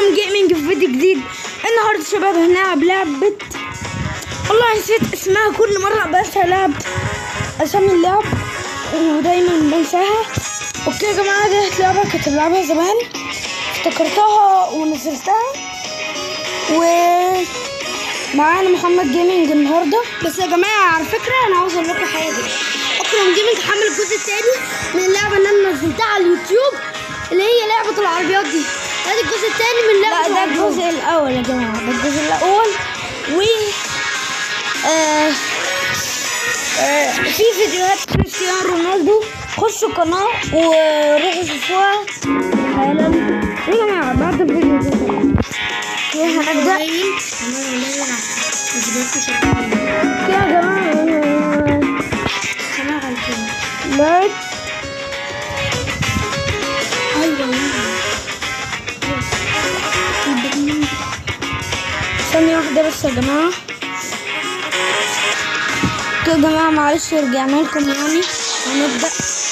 محمد جيمنج في فيديو جديد النهارده شباب هنلعب لعبة والله نسيت اسمها كل مرة بنسى لعب اسامي اللعب ودايما بنساها اوكي يا جماعة دي لعبة كنت بلعبها زمان افتكرتها ونزلتها و معانا محمد جيمنج النهارده بس يا جماعة على فكرة انا عاوز اقول لكم حاجة اكرم جيمنج حمل الجزء الثاني من اللعبة اللي انا نزلتها على اليوتيوب اللي هي لعبة العربيات دي ده الجزء الثاني من لعبة لا ده العربيات. الجزء الأول يا جماعة ده الجزء الأول و آه آه في فيديوهات كريستيانو رونالدو خشوا القناة وروحوا شوفوها حالا يا جماعة بعد الفيديو ده كده هنبدأ كده يا جماعة لايك ثانية واحدة بس يا جماعة كده يا جماعة معلش رجعنا لكم يعني هنبدأ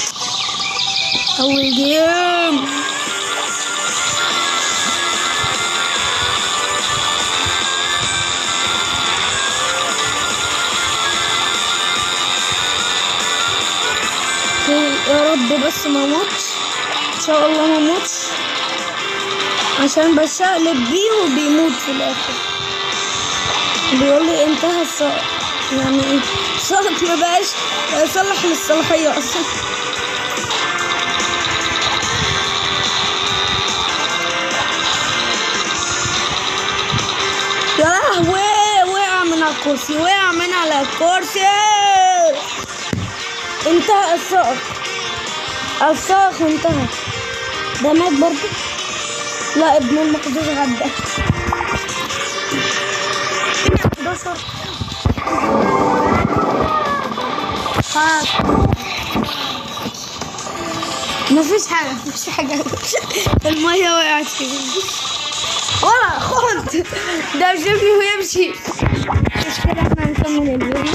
أول جيم يا رب بس ما موتش ان شاء الله ما موتش عشان بشقلب بيه وبيموت في الاخر بيقول لي انتهى السائق يعني ايه السائق ما بقاش يصلح للصلاحية اصلا يا لهوي وقع من على الكرسي وقع من على الكرسي انتهى السائق السائق انتهى ده مات برضه لا ابن المقدس عدى 11 خلاص مفيش حاجة مفيش حاجة المية وقعت كده ولا خد ده شوفي ويمشي مش كده احنا هنكمل الفيديو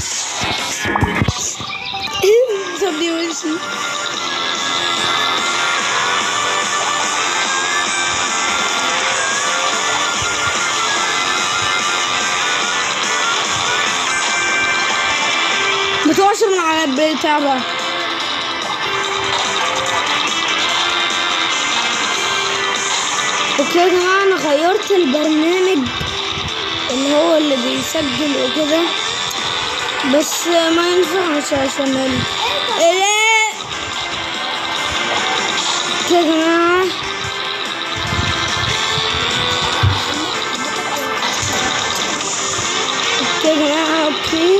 خليه يمشي بتوصل من على البتاع بقى اوكي يا جماعة انا غيرت البرنامج اللي هو اللي بيسجل وكده بس ما ينفعش عشان ال لا اوكي يا جماعة اوكي يا جماعة اوكي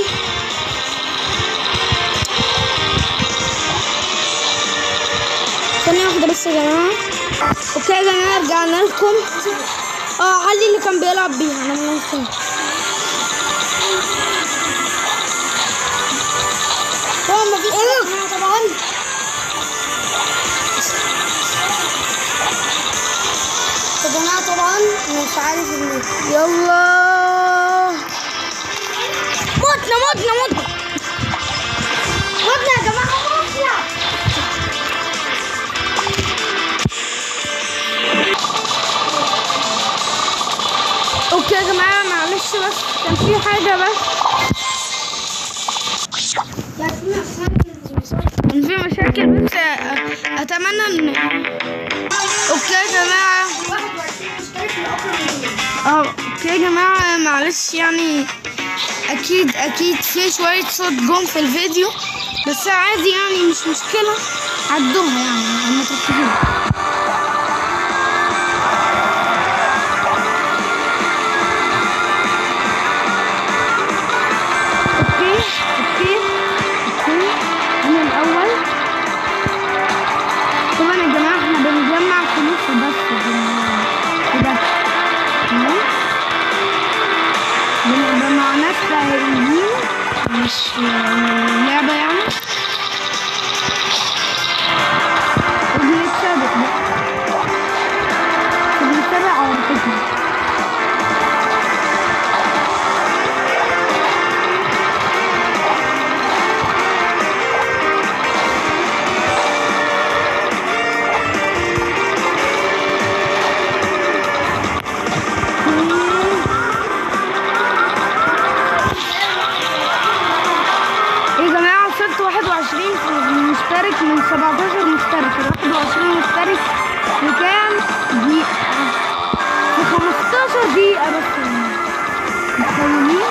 ثانية واحدة بس يا جماعة اوكي يا جماعة رجعنا لكم اه علي اللي كان بيلعب بيها انا ما نسيت طبعا ما فيش طبعا يا جماعة طبعا مش عارف اللي يلا موتنا موتنا موتنا خدنا يا جماعة خدنا اوكي يا جماعة معلش بس كان في حاجة بس كان في مشاكل بس أ- اتمنى ان اوكي يا جماعة اه اوكي يا جماعة معلش يعني اكيد اكيد في شوية صوت جم في الفيديو بس عادي يعني مش مشكلة عدوها يعني هم تركبوها اوكي اوكي اوكي انا الاول طبعا يا جماعه احنا بنجمع فلوس بس في ده تمام بنبقى مع ناس حقيقيين مش آه، لعبه يعني وبنتسابق بقى وبنتابع عورتنا 17 مشترك 21 مشترك في كام دقيقة في 15 دقيقة بس متخيلين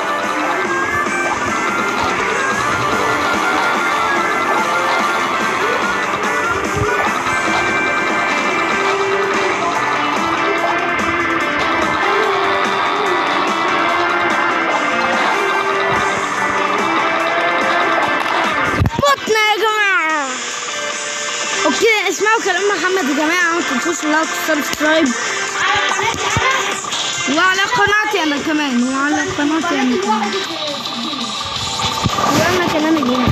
بطنا يا جماعة اوكي اسمعوا كلام محمد يا جماعة ما تنسوش لايك وسبسكرايب وعلى قناتي انا كمان وعلى قناتي انا كمان وانا كمان اليوم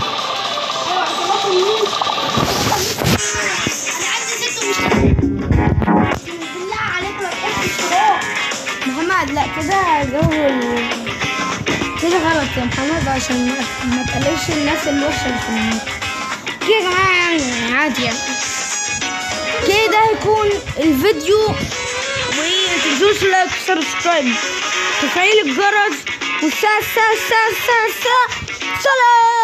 محمد لا كده جو ال- كده غلط يا محمد عشان ما- ما تقلقش الناس الوحشة اللي في النت كده يا جماعة يعني عادي يعني كده هيكون الفيديو ومتنسوش لايك وسبسكرايب تفعيل الجرس وسا سا سا سا سا سلام